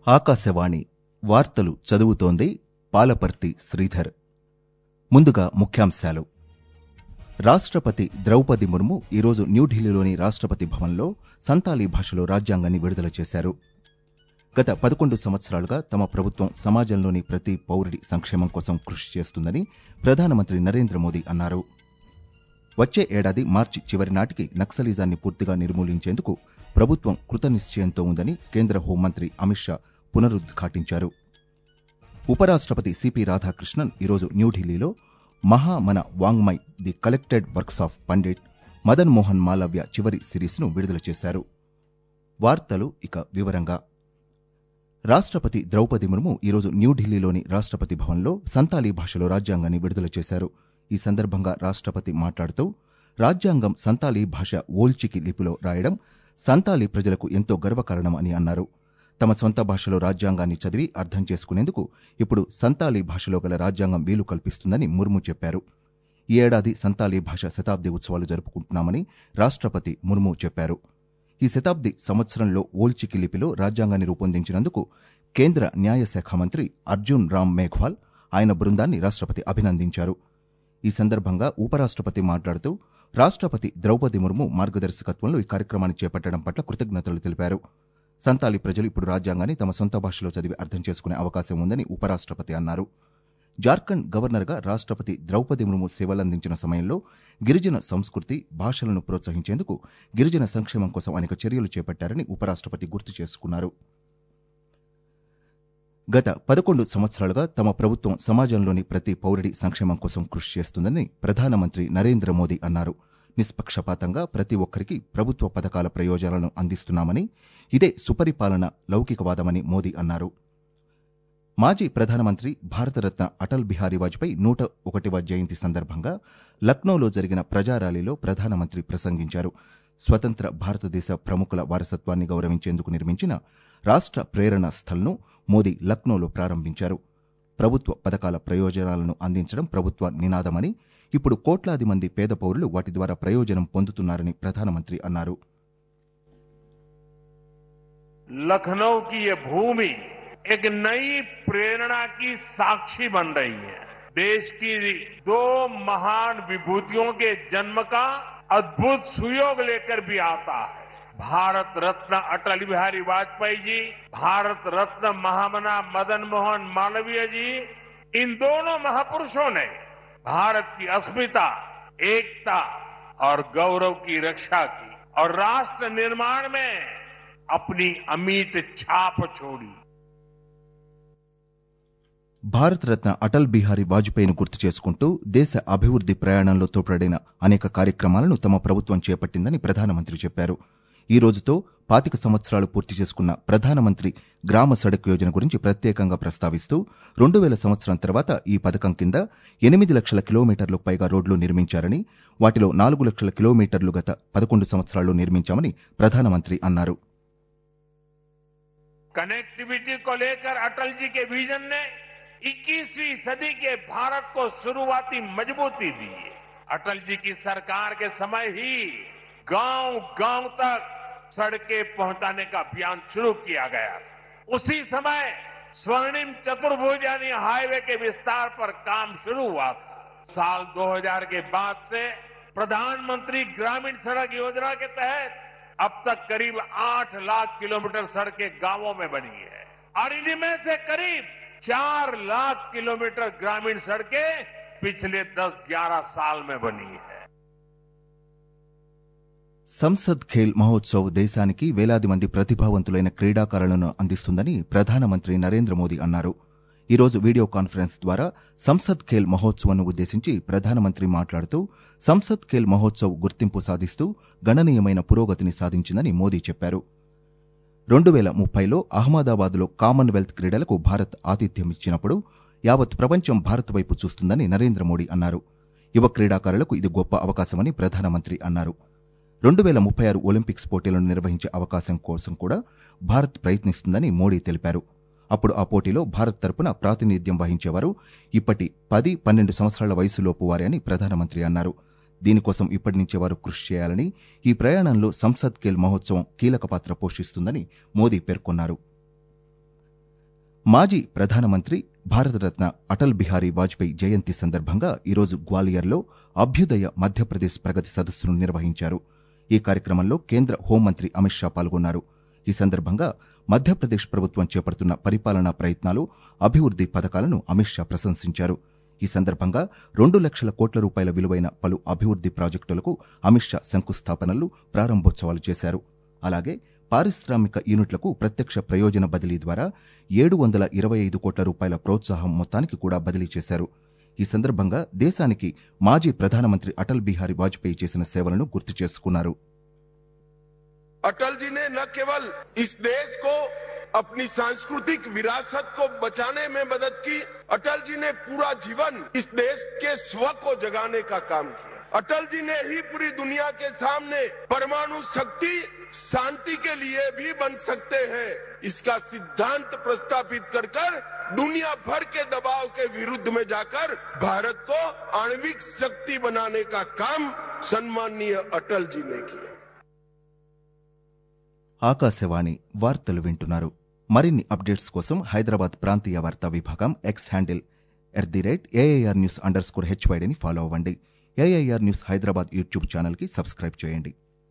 ఆకాశవాణి వార్తలు చదువుతోంది పాలపర్తి శ్రీధర్ ముందుగా ముఖ్యాంశాలు రాష్ట్రపతి ద్రౌపది ముర్ము ఈరోజు న్యూఢిల్లీలోని రాష్ట్రపతి భవన్లో సంతాలీ భాషలో రాజ్యాంగాన్ని విడుదల చేశారు గత పదకొండు సంవత్సరాలుగా తమ ప్రభుత్వం సమాజంలోని ప్రతి పౌరుడి సంక్షేమం కోసం కృషి చేస్తుందని ప్రధానమంత్రి నరేంద్ర మోదీ అన్నారు వచ్చే ఏడాది మార్చి చివరి నాటికి నక్సలిజాన్ని పూర్తిగా నిర్మూలించేందుకు ప్రభుత్వం కృతనిశ్చయంతో ఉందని కేంద్ర హోంమంత్రి అమిత్ షా పునరుద్ఘాటించారు ఉపరాష్ట్రపతి సిపి రాధాకృష్ణన్ ఈరోజు న్యూఢిల్లీలో Mahamana Vangmay the collected works of Pandit Madan Mohan Malaviya చివరి సిరీస్ను విడుదల చేశారు వార్తలు ఇక వివరంగా రాష్ట్రపతి ద్రౌపది ముర్ము ఈరోజు న్యూఢిల్లీలోని రాష్ట్రపతి భవన్లో సంతాలీ భాషలో రాజ్యాంగాన్ని విడుదల చేశారు ఈ సందర్భంగా రాష్ట్రపతి మాట్లాడుతూ రాజ్యాంగం సంతాలీ భాష ఓల్చికి లిపిలో రాయడం సంతాలీ ప్రజలకు ఎంతో గర్వకారణం అని అన్నారు తమ సొంత భాషలో రాజ్యాంగాన్ని చదివి అర్థం చేసుకునేందుకు ఇప్పుడు సంతాలీ భాషలో గల రాజ్యాంగం వీలు కల్పిస్తుందని ముర్ము చెప్పారు ఈ ఏడాది సంతాలీ భాష శతాబ్ది ఉత్సవాలు జరుపుకుంటున్నామని రాష్ట్రపతి ముర్ము చెప్పారు ఈ శతాబ్ది సంవత్సరంలో ఓల్చికి లిపిలో రాజ్యాంగాన్ని రూపొందించినందుకు కేంద్ర న్యాయశాఖ మంత్రి అర్జున్ రామ్ మేఘ్వాల్ ఆయన బృందాన్ని రాష్ట్రపతి అభినందించారు ఈ సందర్భంగా ఉపరాష్ట్రపతి మాట్లాడుతూ రాష్ట్రపతి ద్రౌపది ముర్ము మార్గదర్శకత్వంలో ఈ కార్యక్రమాన్ని చేపట్టడం పట్ల కృతజ్ఞతలు తెలిపారు సంతాలి ప్రజలు ఇప్పుడు రాజ్యాంగాన్ని తమ సొంత భాషలో చదివి అర్థం చేసుకునే అవకాశం ఉందని ఉపరాష్ట్రపతి అన్నారు జార్ఖండ్ గవర్నర్గా రాష్ట్రపతి ద్రౌపది ముర్ము సేవలందించిన సమయంలో గిరిజన సంస్కృతి భాషలను ప్రోత్సహించేందుకు గిరిజన సంక్షేమం కోసం అనేక చర్యలు చేపట్టారని ఉపరాష్ట్రపతి గుర్తు చేసుకున్నారు గత పదకొండు సంవత్సరాలుగా తమ ప్రభుత్వం సమాజంలోని ప్రతి పౌరుడి సంక్షేమం కోసం కృషి చేస్తుందని ప్రధానమంత్రి నరేంద్ర మోదీ అన్నారు నిష్పక్షపాతంగా ప్రతి ఒక్కరికి ప్రభుత్వ పథకాల ప్రయోజనాలను అందిస్తున్నామని ఇదే సుపరిపాలన లౌకికవాదమని మోదీ అన్నారు మాజీ ప్రధానమంత్రి భారతరత్న అటల్ బిహారీ వాజ్పేయి నూట ఒకటివ జయంతి సందర్భంగా లక్నోలో జరిగిన ప్రజా ర్యాలీలో ప్రధానమంత్రి ప్రసంగించారు స్వతంత్ర భారతదేశ ప్రముఖుల వారసత్వాన్ని గౌరవించేందుకు నిర్మించిన రాష్ట్ర ప్రేరణ స్థల్ను మోదీ లక్నోలో ప్రారంభించారు ప్రభుత్వ పథకాల ప్రయోజనాలను అందించడం ప్రభుత్వ నినాదమని ఇప్పుడు కోట్లాది మంది పేద పౌరులు వాటి ద్వారా ప్రయోజనం పొందుతున్నారని ప్రధానమంత్రి అన్నారు लखनऊ की ये भूमि एक नई प्रेरणा की साक्षी बन रही है देश की दो महान विभूतियों के जन्म का अद्भुत सुयोग लेकर भी आता है भारत रत्न अटल बिहारी वाजपेयी जी भारत रत्न महामना मदन मोहन मालवीय जी इन दोनों महापुरुषों ने भारत की अस्मिता एकता और गौरव की रक्षा की और राष्ट्र निर्माण में अपनी अमिट छाप छोड़ी భారతరత్న అటల్ బిహారీ వాజ్పేయిని గుర్తు చేసుకుంటూ దేశ అభివృద్ది ప్రయాణంలో తోడ్పడిన అనేక కార్యక్రమాలను తమ ప్రభుత్వం చేపట్టిందని ప్రధానమంత్రి చెప్పారు ఈ రోజుతో పాతిక సంవత్సరాలు పూర్తి చేసుకున్న ప్రధానమంత్రి గ్రామ సడక్ యోజన గురించి ప్రత్యేకంగా ప్రస్తావిస్తూ రెండు వేల సంవత్సరం తర్వాత ఈ పథకం కింద ఎనిమిది లక్షల కిలోమీటర్లకు పైగా రోడ్లు నిర్మించారని వాటిలో నాలుగు లక్షల కిలోమీటర్లు గత పదకొండు సంవత్సరాల్లో నిర్మించామని ప్రధానమంత్రి అన్నారు कनेक्टिविटी को लेकर अटल जी के विजन ने 21वीं सदी के भारत को शुरुआती मजबूती दी अटल जी की सरकार के समय ही गांव गांव तक सड़कें पहुंचाने का अभियान शुरू किया गया था उसी समय स्वर्णिम चतुर्भुज यानी हाईवे के विस्तार पर काम शुरू हुआ था साल 2000 के बाद से प्रधानमंत्री ग्रामीण सड़क योजना के तहत अब तक करीब आठ लाख किलोमीटर सड़कें गांवों में बनी है और इनमें से करीब चार लाख किलोमीटर ग्रामीण सड़कें पिछले 10-11 साल में बनी है సంసద్ ఖేల్ మహోత్సవ్ దేశానికి వేలాది మంది ప్రతిభావంతులైన క్రీడాకారులను అందిస్తుందని ప్రధానమంత్రి నరేంద్ర మోదీ అన్నారు ఈరోజు వీడియో కాన్ఫరెన్స్ ద్వారా సంసద్ ఖేల్ మహోత్సవ్ను ఉద్దేశించి ప్రధానమంత్రి మాట్లాడుతూ సంసద్ ఖేల్ మహోత్సవ్ గుర్తింపు సాధిస్తూ గణనీయమైన పురోగతిని సాధించిందని మోదీ చెప్పారు రెండు వేల ముప్పైలో అహ్మదాబాద్లో కామన్వెల్త్ క్రీడలకు భారత్ ఆతిథ్యం ఇచ్చినప్పుడు యావత్ ప్రపంచం భారత్ వైపు చూస్తుందని నరేంద్ర మోడీ అన్నారు యువ క్రీడాకారులకు ఇది గొప్ప అవకాశమని ప్రధానమంత్రి అన్నారు రెండు వేల ముప్పై ఆరు ఒలింపిక్స్ పోటీలను నిర్వహించే అవకాశం కోసం కూడా భారత్ ప్రయత్నిస్తుందని మోడీ తెలిపారు అప్పుడు ఆ పోటీలో భారత్ తరపున ప్రాతినిధ్యం వహించేవారు ఇప్పటి పది పన్నెండు సంవత్సరాల వయసులోపు వారే అని ప్రధానమంత్రి అన్నారు దీనికోసం ఇప్పటి నుంచే వారు కృషి చేయాలని ఈ ప్రయాణంలో సంసద్ ఖేల్ మహోత్సవం కీలక పాత్ర పోషిస్తుందని మోదీ పేర్కొన్నారు మాజీ ప్రధానమంత్రి భారతరత్న అటల్ బిహారీ వాజ్పేయి జయంతి సందర్భంగా ఈరోజు గ్వాలియర్లో అభ్యుదయ మధ్యప్రదేశ్ ప్రగతి సదస్సును నిర్వహించారు ఈ కార్యక్రమంలో కేంద్ర హోంమంత్రి అమిత్ షా పాల్గొన్నారు ఈ సందర్భంగా మధ్యప్రదేశ్ ప్రభుత్వం చేపడుతున్న పరిపాలనా ప్రయత్నాలు అభివృద్ది పథకాలను అమిత్ షా ప్రశంసించారు ఈ సందర్భంగా రెండు లక్షల కోట్ల రూపాయల విలువైన పలు అభివృద్ది ప్రాజెక్టులకు అమిత్ షా శంకుస్థాపనలు ప్రారంభోత్సవాలు చేశారు అలాగే పారిశ్రామిక యూనిట్లకు ప్రత్యక్ష ప్రయోజన బదిలీ ద్వారా ఏడు వందల ఇరవై ఐదు కోట్ల రూపాయల ప్రోత్సాహం మొత్తానికి కూడా బదిలీ చేశారు ఈ సందర్భంగా దేశానికి మాజీ ప్రధానమంత్రి అటల్ బిహారీ వాజ్పేయి చేసిన సేవలను గుర్తు చేసుకున్నారు अटल जी ने न केवल इस देश को अपनी सांस्कृतिक विरासत को बचाने में मदद की अटल जी ने पूरा जीवन इस देश के स्व को जगाने का काम किया अटल जी ने ही पूरी दुनिया के सामने परमाणु शक्ति शांति के लिए भी बन सकते हैं इसका सिद्धांत प्रस्तापित कर कर दुनिया भर के दबाव के विरुद्ध में जाकर भारत को आणविक शक्ति बनाने का काम सम्माननीय अटल जी ने किया ఆకాశవాణి వార్తలు వింటున్నారు మరిన్ని అప్డేట్స్ కోసం హైదరాబాద్ ప్రాంతీయ వార్తా విభాగం X handle at the rate AIR news underscore హెచ్వైడిని ఫాలో అవ్వండి ఏఐఆర్ న్యూస్ హైదరాబాద్ యూట్యూబ్ ఛానల్కి సబ్స్క్రైబ్ చేయండి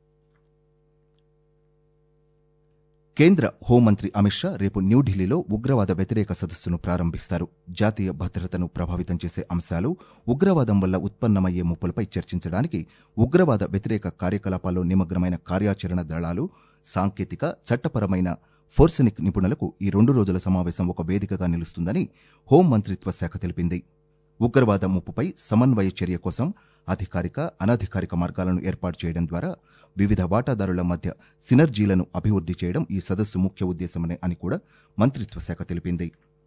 కేంద్ర హోంమంత్రి అమిత్ షా రేపు న్యూఢిల్లీలో ఉగ్రవాద వ్యతిరేక సదస్సును ప్రారంభిస్తారు జాతీయ భద్రతను ప్రభావితం చేసే అంశాలు ఉగ్రవాదం వల్ల ఉత్పన్నమయ్యే ముప్పులపై చర్చించడానికి ఉగ్రవాద వ్యతిరేక కార్యకలాపాల్లో నిమగ్నమైన కార్యాచరణ దళాలు సాంకేతిక చట్టపరమైన ఫోర్సెనిక్ నిపుణులకు ఈ రెండు రోజుల సమావేశం ఒక వేదికగా నిలుస్తుందని హోం మంత్రిత్వ శాఖ తెలిపింది ఉగ్రవాద ముప్పుపై సమన్వయ చర్య కోసం అధికారిక అనధికారిక మార్గాలను ఏర్పాటు చేయడం ద్వారా వివిధ వాటాదారుల మధ్య సినర్జీలను అభివృద్ది చేయడం ఈ సదస్సు ముఖ్య ఉద్దేశమని అని కూడా మంత్రిత్వ శాఖ తెలిపింది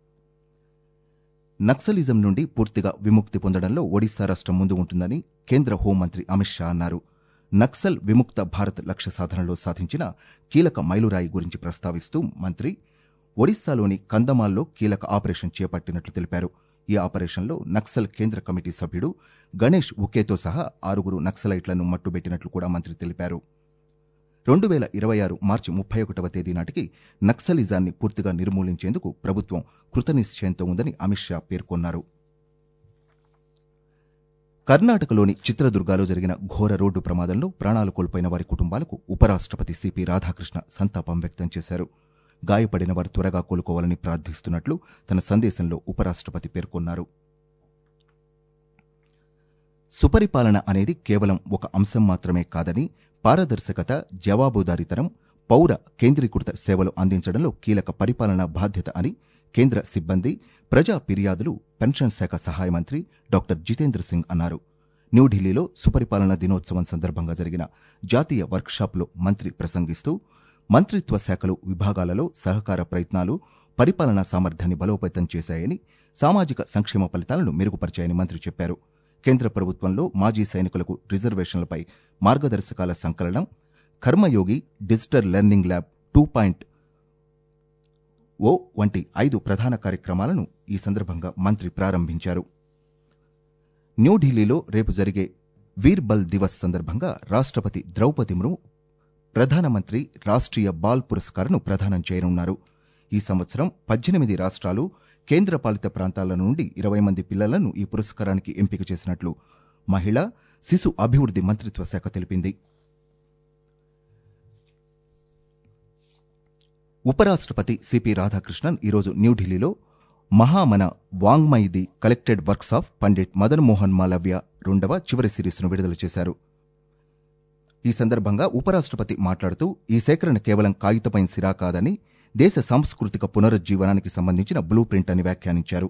నక్సలిజం నుండి పూర్తిగా విముక్తి పొందడంలో ఒడిశా రాష్ట్రం ముందు ఉంటుందని కేంద్ర హోంమంత్రి అమిత్ షా అన్నారు నక్సల్ విముక్త భారత్ లక్ష్య సాధనలో సాధించిన కీలక మైలురాయి గురించి ప్రస్తావిస్తూ మంత్రి ఒడిశాలోని కందమాల్లో కీలక ఆపరేషన్ చేపట్టినట్లు తెలిపారు ఈ ఆపరేషన్లో నక్సల్ కేంద్ర కమిటీ సభ్యుడు గణేష్ ఉకేతో సహా ఆరుగురు నక్సలైట్లను మట్టుబెట్టినట్లు కూడా మంత్రి తెలిపారు రెండు వేల ఇరవై ఆరు మార్చి ముప్పై ఒకటవ తేదీ నాటికి నక్సలిజాన్ని పూర్తిగా నిర్మూలించేందుకు ప్రభుత్వం కృతనిశ్చయంతో ఉందని అమిత్ షా పేర్కొన్నారు కర్ణాటకలోని చిత్రదుర్గాలో జరిగిన ఘోర రోడ్డు ప్రమాదంలో ప్రాణాలు కోల్పోయిన వారి కుటుంబాలకు ఉపరాష్ట్రపతి సిపి రాధాకృష్ణ సంతాపం వ్యక్తం చేశారు గాయపడిన వారు త్వరగా కోలుకోవాలని ప్రార్థిస్తున్నట్లు తన సందేశంలో ఉపరాష్ట్రపతి పేర్కొన్నారు సుపరిపాలన అనేది కేవలం ఒక అంశం మాత్రమే కాదని పారదర్శకత జవాబుదారీతనం పౌర కేంద్రీకృత సేవలు అందించడంలో కీలక పరిపాలనా బాధ్యత అని కేంద్ర సిబ్బంది ప్రజా ఫిర్యాదులు పెన్షన్ శాఖ సహాయ మంత్రి డాక్టర్ జితేంద్ర సింగ్ అన్నారు న్యూఢిల్లీలో సుపరిపాలన దినోత్సవం సందర్భంగా జరిగిన జాతీయ వర్క్షాప్లో మంత్రి ప్రసంగిస్తూ మంత్రిత్వ శాఖలు విభాగాలలో సహకార ప్రయత్నాలు పరిపాలనా సామర్థ్యాన్ని బలోపేతం చేశాయని సామాజిక సంక్షేమ ఫలితాలను మెరుగుపరిచాయని మంత్రి చెప్పారు కేంద్ర ప్రభుత్వంలో మాజీ సైనికులకు రిజర్వేషన్లపై మార్గదర్శకాల సంకలనం Karmayogi digital learning lab two point O వంటి ఐదు ప్రధాన కార్యక్రమాలను ఈ సందర్భంగా మంత్రి ప్రారంభించారు న్యూఢిల్లీలో రేపు జరిగే వీర్ బల్ దివస్ సందర్భంగా రాష్ట్రపతి ద్రౌపది ముర్ము ప్రధానమంత్రి రాష్ట్రీయ బాల్ పురస్కార్ను ప్రదానం చేయనున్నారు ఈ సంవత్సరం పద్దెనిమిది రాష్ట్రాలు కేంద్రపాలిత ప్రాంతాల నుండి ఇరవై మంది పిల్లలను ఈ పురస్కారానికి ఎంపిక చేసినట్లు మహిళా శిశు అభివృద్ది మంత్రిత్వ శాఖ తెలిపింది ఉపరాష్ట్రపతి సిపి రాధాకృష్ణన్ ఈరోజు న్యూఢిల్లీలో Mahamana Vangmay the collected works of Pandit Madan Mohan Malaviya రెండవ చివరి సిరీస్ను విడుదల చేశారు ఈ సందర్భంగా ఉపరాష్ట్రపతి మాట్లాడుతూ ఈ సేకరణ కేవలం కాగితపై సిరా కాదని దేశ సాంస్కృతిక పునరుజ్జీవనానికి సంబంధించిన బ్లూ ప్రింట్ అని వ్యాఖ్యానించారు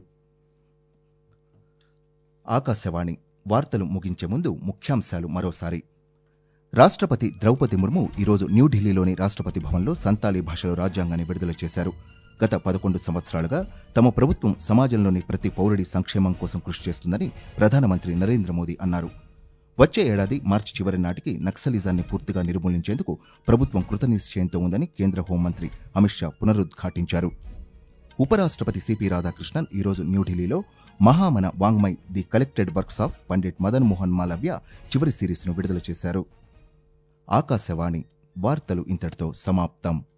ఆకాశవాణి వార్తలు ముగించే ముందు ముఖ్యాంశాలు మరోసారి రాష్ట్రపతి ద్రౌపది ముర్ము ఈరోజు న్యూఢిల్లీలోని రాష్ట్రపతి భవన్లో సంతాలీ భాషలో రాజ్యాంగాన్ని విడుదల చేశారు గత పదకొండు సంవత్సరాలుగా తమ ప్రభుత్వం సమాజంలోని ప్రతి పౌరుడి సంక్షేమం కోసం కృషి చేస్తుందని ప్రధానమంత్రి నరేంద్ర మోదీ అన్నారు వచ్చే ఏడాది మార్చి చివరి నాటికి నక్సలిజాన్ని పూర్తిగా నిర్మూలించేందుకు ప్రభుత్వం కృతనిశ్చయంతో ఉందని కేంద్ర హోంమంత్రి అమిత్ షా పునరుద్ఘాటించారు ఉపరాష్ట్రపతి సిపి రాధాకృష్ణన్ ఈరోజు న్యూఢిల్లీలో Mahamana Vangmay the collected works of Pandit Madan Mohan Malaviya చివరి సిరీస్ను విడుదల చేశారు ఆకాశవాణి వార్తలు ఇంతటితో సమాప్తం